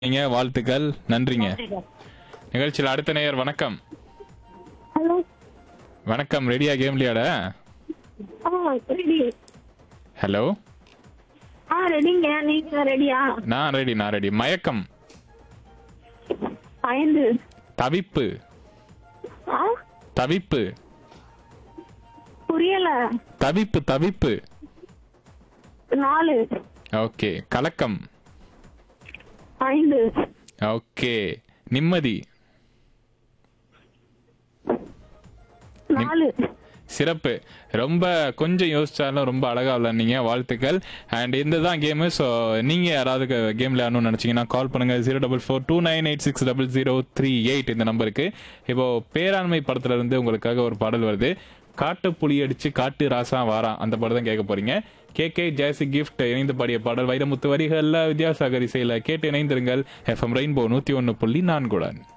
நீங்க வாழ்த்துக்கள் நன்றிங்க நிகழ்ச்சியில் அடுத்த நேயர் வணக்கம் ஹலோ வணக்கம் ரெடியா கேம் விளையாட ஆ ரெடி ஹலோ ஆ ரெடிங்க நீங்க ரெடியா நான் ரெடி நான் ரெடி மயக்கம் ஐந்து தவிப்பு ஆ தவிப்பு புரியல தவிப்பு தவிப்பு நாலு ஓகே கலக்கம் ஐந்து ஓகே நிம்மதி நாலு சிறப்பு ரொம்ப கொஞ்சம் யோசிச்சாலும் ரொம்ப அழகா விளையாடுனீங்க வாழ்த்துக்கள் அண்ட் இந்த தான் கேமு ஸோ நீங்க யாராவது கேம் விளையாடணும்னு நினைச்சீங்கன்னா கால் பண்ணுங்க zero double four two nine eight six double zero three eight இந்த நம்பருக்கு இப்போ பேராண்மை படத்துல இருந்து உங்களுக்காக ஒரு பாடல் வருது காட்டு புலி அடிச்சு காட்டு ராசா வாரா அந்த பாடம் தான் கேட்க போறீங்க கே கே ஜெயசி கிஃப்ட் இணைந்து பாடிய பாடல் வைரமுத்து வரிகள்ல வித்யாசாகர் இசையில கேட்டு இணைந்திருங்கள் எஃப்எம் ரெயின்போ நூத்தி ஒன்னு புள்ளி நான்குடன்